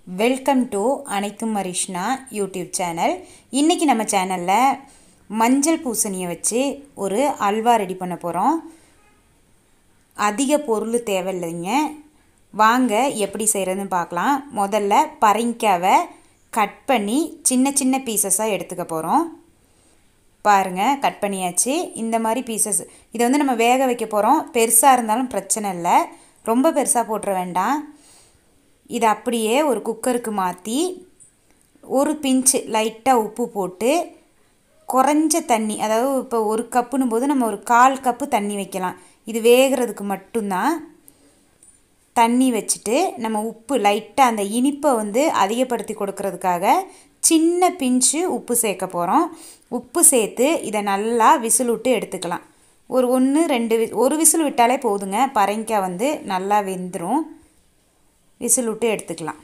welcome to அனைத்தும் மரிஷ்னா YouTube channel இன்றைக்கி நம்ம சேனலில் மஞ்சள் பூசணியை வச்சு ஒரு அல்வா ரெடி பண்ண போகிறோம் அதிக பொருள் தேவையில்லைங்க வாங்க எப்படி செய்கிறதுன்னு பார்க்கலாம் முதல்ல பரங்கிக்காவை கட் பண்ணி சின்ன சின்ன பீசஸாக எடுத்துக்க போகிறோம் பாருங்கள் கட் பண்ணியாச்சு இந்த மாதிரி பீசஸ் இதை வந்து நம்ம வேக வைக்க போகிறோம் பெருசாக இருந்தாலும் பிரச்சனை இல்லை ரொம்ப பெருசாக போட்டுற வேண்டாம் இதை அப்படியே ஒரு குக்கருக்கு மாற்றி ஒரு பிஞ்சு லைட்டாக உப்பு போட்டு குறைஞ்ச தண்ணி அதாவது இப்போ ஒரு கப்புன்னும் போது நம்ம ஒரு கால் கப்பு தண்ணி வைக்கலாம் இது வேகிறதுக்கு மட்டும்தான் தண்ணி வச்சுட்டு நம்ம உப்பு லைட்டாக அந்த இனிப்பை வந்து அதிகப்படுத்தி கொடுக்கறதுக்காக சின்ன பிஞ்சு உப்பு சேர்க்க போகிறோம் உப்பு சேர்த்து இதை நல்லா விசில் விட்டு எடுத்துக்கலாம் ஒரு ஒன்று ரெண்டு வி ஒரு விசில் விட்டாலே போதுங்க பரங்கிக்காய் வந்து நல்லா வெந்துடும் விசில் விட்டு எடுத்துக்கலாம்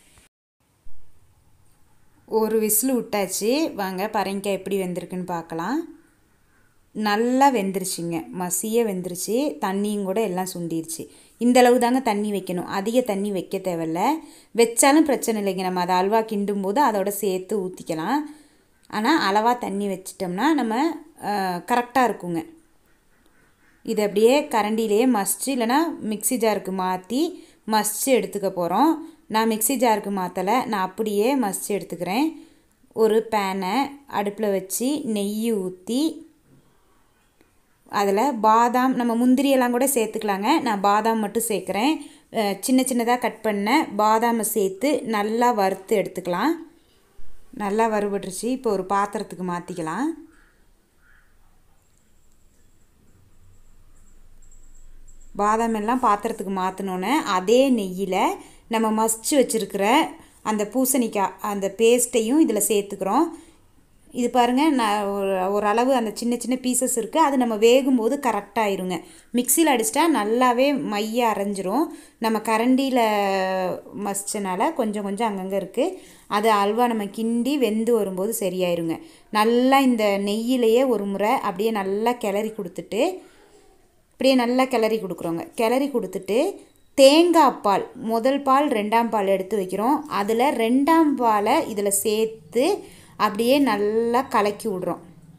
ஒரு விசில் விட்டாச்சு வாங்க பரங்கிக்காய் எப்படி வெந்திருக்குன்னு பார்க்கலாம் நல்லா வெந்துருச்சுங்க மசிய வெந்துருச்சு தண்ணியும் கூட எல்லாம் சுண்டிருச்சு இந்த அளவு தாங்க தண்ணி வைக்கணும் அதிக தண்ணி வைக்க தேவையில்ல வச்சாலும் பிரச்சனை இல்லைங்க நம்ம அதை அல்வா கிண்டும் போது அதோட சேர்த்து ஊற்றிக்கலாம் ஆனால் அளவாக தண்ணி வச்சிட்டோம்னா நம்ம கரெக்டாக இருக்குங்க இது அப்படியே கரண்டிலேயே மசிச்சு இல்லைனா மிக்சி ஜாருக்கு மாற்றி மசிச்சு எடுத்துக்க போகிறோம் நான் மிக்சி ஜாருக்கு மாற்றலை நான் அப்படியே மசிச்சு எடுத்துக்கிறேன் ஒரு பேனை அடுப்பில் வச்சு நெய் ஊற்றி அதில் பாதாம் நம்ம முந்திரியெல்லாம் கூட சேர்த்துக்கலாங்க நான் பாதாம் மட்டும் சேர்க்குறேன் சின்ன சின்னதாக கட் பண்ண பாதாமை சேர்த்து நல்லா வறுத்து எடுத்துக்கலாம் நல்லா வறுபட்டுருச்சு இப்போ ஒரு பாத்திரத்துக்கு மாற்றிக்கலாம் பாதாம் எல்லாம் பாத்திரத்துக்கு மாற்றினோன்னே அதே நெய்யில் நம்ம மசிச்சு வச்சுருக்கிற அந்த பூசணிக்காய் அந்த பேஸ்ட்டையும் இதில் சேர்த்துக்கிறோம் இது பாருங்கள் நான் ஒரு ஒரு அளவு அந்த சின்ன சின்ன பீசஸ் இருக்குது அது நம்ம வேகும்போது கரெக்டாகிருங்க மிக்சியில் அடிச்சிட்டா நல்லாவே மைய அரைஞ்சிரும் நம்ம கரண்டியில் மசிச்சனால கொஞ்சம் கொஞ்சம் அங்கங்கே இருக்குது அது அல்வா நம்ம கிண்டி வெந்து வரும்போது சரியாயிருங்க நல்லா இந்த நெய்யிலையே ஒரு முறை அப்படியே நல்லா கிளறி கொடுத்துட்டு அப்படியே நல்லா கிளறி கொடுக்குறோங்க கிளறி கொடுத்துட்டு தேங்காய் பால் முதல் பால் ரெண்டாம் பால் எடுத்து வைக்கிறோம் அதில் ரெண்டாம் பாலை இதில் சேர்த்து அப்படியே நல்லா கலக்கி விட்றோம்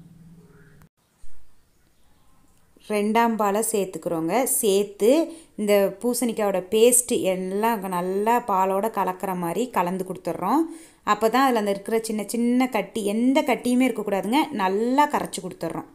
ரெண்டாம் பாலை சேர்த்துக்கிறோங்க சேர்த்து இந்த பூசணிக்காயோட பேஸ்ட்டு எல்லாம் நல்லா பாலோட கலக்கிற மாதிரி கலந்து கொடுத்துட்றோம் அப்போ தான் அதில் அந்த இருக்கிற சின்ன சின்ன கட்டி எந்த கட்டியுமே இருக்கக்கூடாதுங்க நல்லா கரைச்சி கொடுத்துட்றோம்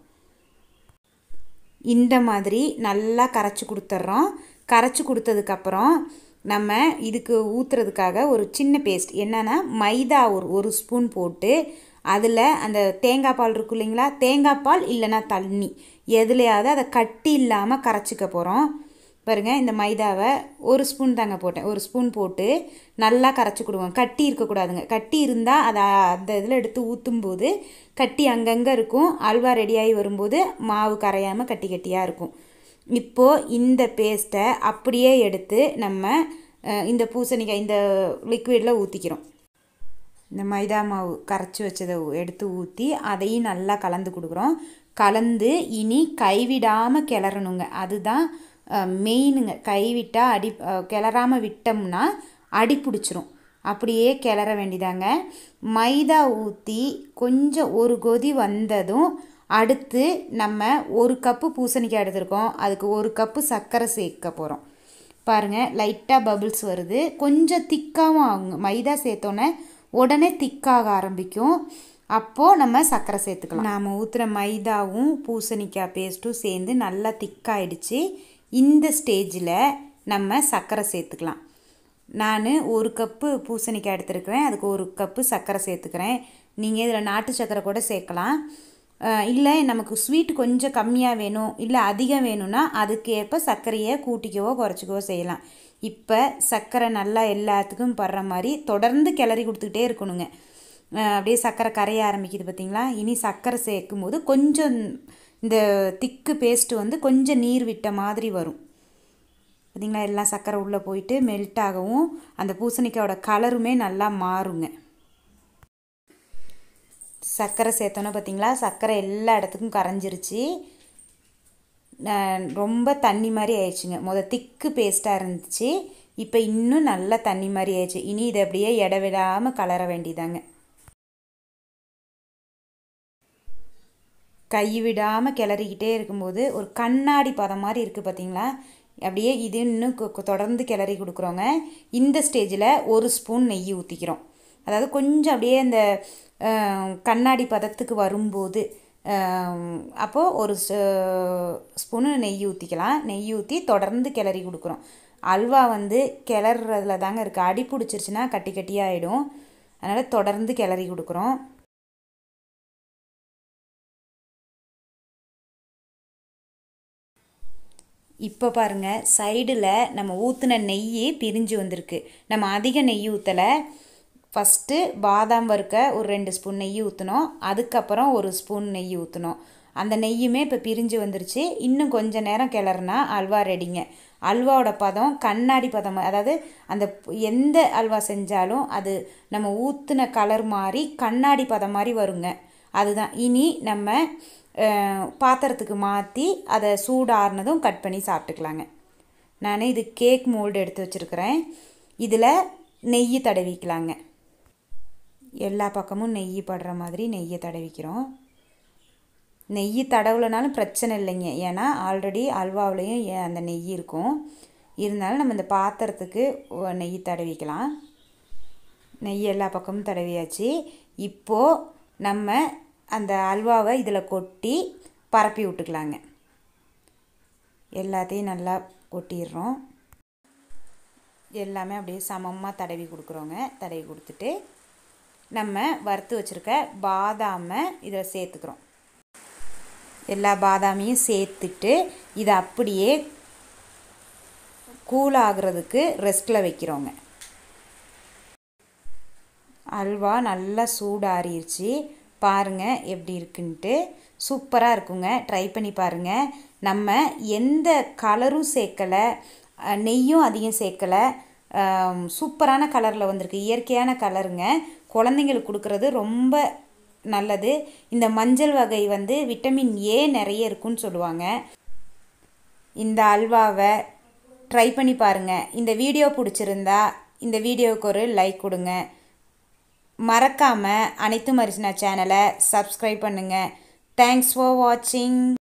இந்த மாதிரி நல்லா கரைச்சி கொடுத்துட்றோம் கரைச்சி கொடுத்ததுக்கப்புறம் நம்ம இதுக்கு ஊற்றுறதுக்காக ஒரு சின்ன பேஸ்ட் என்னென்னா மைதா ஒரு ஒரு ஸ்பூன் போட்டு அதில் அந்த தேங்காய் பால் இருக்கும் இல்லைங்களா தேங்காய் பால் இல்லைன்னா தண்ணி எதுலையாவது அதை கட்டி இல்லாமல் கரைச்சிக்க போகிறோம் பாருங்கள் இந்த மைதாவை ஒரு ஸ்பூன் தாங்க போட்டேன் ஒரு ஸ்பூன் போட்டு நல்லா கரைச்சி கொடுவோம் கட்டி இருக்கக்கூடாதுங்க கட்டி இருந்தால் அதை அந்த இதில் எடுத்து ஊற்றும்போது கட்டி அங்கங்கே இருக்கும் அல்வா ரெடியாகி வரும்போது மாவு கரையாமல் கட்டி கட்டியாக இருக்கும் இப்போது இந்த பேஸ்ட்டை அப்படியே எடுத்து நம்ம இந்த பூசணிக்காய் இந்த லிக்விடில் ஊற்றிக்கிறோம் இந்த மைதா மாவு கரைச்சி வச்சதை எடுத்து ஊற்றி அதையும் நல்லா கலந்து கொடுக்குறோம் கலந்து இனி கைவிடாமல் கிளறணுங்க அதுதான் மெயினுங்க கைவிட்டால் அடி கிளறாமல் விட்டோம்னா அடி பிடிச்சிரும் அப்படியே கிளற வேண்டிதாங்க மைதா ஊற்றி கொஞ்சம் ஒரு கொதி வந்ததும் அடுத்து நம்ம ஒரு கப்பு பூசணிக்காய் எடுத்திருக்கோம் அதுக்கு ஒரு கப்பு சர்க்கரை சேர்க்க போகிறோம் பாருங்கள் லைட்டாக பபிள்ஸ் வருது கொஞ்சம் திக்காகவும் ஆகுங்க மைதா சேர்த்தோன்னே உடனே திக்காக ஆரம்பிக்கும் அப்போது நம்ம சர்க்கரை சேர்த்துக்கலாம் நாம் ஊற்றுற மைதாவும் பூசணிக்காய் பேஸ்ட்டும் சேர்ந்து நல்லா திக்காயிடுச்சு இந்த ஸ்டேஜில் நம்ம சர்க்கரை சேர்த்துக்கலாம் நான் ஒரு கப்பு பூசணிக்காய் எடுத்துருக்கிறேன் அதுக்கு ஒரு கப்பு சர்க்கரை சேர்த்துக்கிறேன் நீங்கள் இதில் நாட்டு சர்க்கரை கூட சேர்க்கலாம் இல்லை நமக்கு ஸ்வீட் கொஞ்சம் கம்மியாக வேணும் இல்லை அதிகம் வேணும்னா அதுக்கேற்ப சர்க்கரையை கூட்டிக்கவோ குறைச்சிக்கவோ செய்யலாம் இப்போ சர்க்கரை நல்லா எல்லாத்துக்கும் படுற மாதிரி தொடர்ந்து கிளறி கொடுத்துக்கிட்டே இருக்கணுங்க அப்படியே சர்க்கரை கரைய ஆரம்பிக்குது பார்த்திங்களா இனி சர்க்கரை சேர்க்கும் போது கொஞ்சம் இந்த திக்கு பேஸ்ட்டு வந்து கொஞ்சம் நீர் விட்ட மாதிரி வரும் பார்த்திங்களா எல்லாம் சர்க்கரை உள்ளே போயிட்டு மெல்ட் ஆகவும் அந்த பூசணிக்காயோட கலருமே நல்லா மாறுங்க சர்க்கரை சேர்த்தோன்னே பார்த்திங்களா சர்க்கரை எல்லா இடத்துக்கும் கரைஞ்சிருச்சு ரொம்ப தண்ணி மாதிரி ஆயிடுச்சுங்க முத திக்கு பேஸ்ட்டாக இருந்துச்சு இப்போ இன்னும் நல்லா தண்ணி மாதிரி ஆயிடுச்சு இனி இதை அப்படியே இட விடாமல் கலர வேண்டியதாங்க கை விடாமல் கிளறிக்கிட்டே இருக்கும்போது ஒரு கண்ணாடி பதம் மாதிரி இருக்குது பார்த்தீங்களா அப்படியே இது இன்னும் தொடர்ந்து கிளறி கொடுக்குறோங்க இந்த ஸ்டேஜில் ஒரு ஸ்பூன் நெய் ஊற்றிக்கிறோம் அதாவது கொஞ்சம் அப்படியே அந்த கண்ணாடி பதத்துக்கு வரும்போது அப்போது ஒரு ஸ்பூனு நெய் ஊற்றிக்கலாம் நெய் ஊற்றி தொடர்ந்து கிளறி கொடுக்குறோம் அல்வா வந்து கிளறதுல தாங்க இருக்குது அடி பிடிச்சிருச்சுன்னா கட்டி கட்டியாகிடும் அதனால் தொடர்ந்து கிளறி கொடுக்குறோம் இப்போ பாருங்கள் சைடில் நம்ம ஊற்றின நெய் பிரிஞ்சு வந்திருக்கு நம்ம அதிக நெய் ஊற்றலை ஃபஸ்ட்டு பாதாம் வறுக்க ஒரு ரெண்டு ஸ்பூன் நெய் ஊற்றினோம் அதுக்கப்புறம் ஒரு ஸ்பூன் நெய் ஊற்றினோம் அந்த நெய்யுமே இப்போ பிரிஞ்சு வந்துருச்சு இன்னும் கொஞ்சம் நேரம் கிளறுனா அல்வா ரெடிங்க அல்வாவோட பதம் கண்ணாடி பதம் அதாவது அந்த எந்த அல்வா செஞ்சாலும் அது நம்ம ஊற்றின கலர் மாதிரி கண்ணாடி பதம் மாதிரி வருங்க அதுதான் இனி நம்ம பாத்திரத்துக்கு மாற்றி அதை சூடாறினதும் கட் பண்ணி சாப்பிட்டுக்கலாங்க நான் இது கேக் மோல்டு எடுத்து வச்சுருக்கிறேன் இதில் நெய் தடவிக்கலாங்க எல்லா பக்கமும் நெய் படுற மாதிரி நெய்யை தடவிக்கிறோம் நெய் தடவுலனாலும் பிரச்சனை இல்லைங்க ஏன்னா ஆல்ரெடி அல்வாவிலையும் அந்த நெய் இருக்கும் இருந்தாலும் நம்ம இந்த பாத்திரத்துக்கு நெய் தடவிக்கலாம் நெய் எல்லா பக்கமும் தடவியாச்சு இப்போது நம்ம அந்த அல்வாவை இதில் கொட்டி பரப்பி விட்டுக்கலாங்க எல்லாத்தையும் நல்லா கொட்டிடுறோம் எல்லாமே அப்படியே சமமாக தடவி கொடுக்குறோங்க தடவி கொடுத்துட்டு நம்ம வறுத்து வச்சுருக்க பாதாமை இதில் சேர்த்துக்கிறோம் எல்லா பாதாமையும் சேர்த்துட்டு இதை அப்படியே கூல் ஆகுறதுக்கு ரெஸ்ட்டில் வைக்கிறோங்க அல்வா நல்லா சூடாறிடுச்சு பாருங்கள் எப்படி இருக்குன்ட்டு சூப்பராக இருக்குங்க ட்ரை பண்ணி பாருங்கள் நம்ம எந்த கலரும் சேர்க்கலை நெய்யும் அதிகம் சேர்க்கலை சூப்பரான கலரில் வந்திருக்கு இயற்கையான கலருங்க குழந்தைங்களுக்கு கொடுக்குறது ரொம்ப நல்லது இந்த மஞ்சள் வகை வந்து விட்டமின் ஏ நிறைய இருக்குன்னு சொல்லுவாங்க இந்த அல்வாவை ட்ரை பண்ணி பாருங்கள் இந்த வீடியோ பிடிச்சிருந்தா இந்த வீடியோவுக்கு ஒரு லைக் கொடுங்க மறக்காமல் அனைத்து மரிசினா சேனலை சப்ஸ்கிரைப் பண்ணுங்கள் தேங்க்ஸ் ஃபார் வாட்சிங்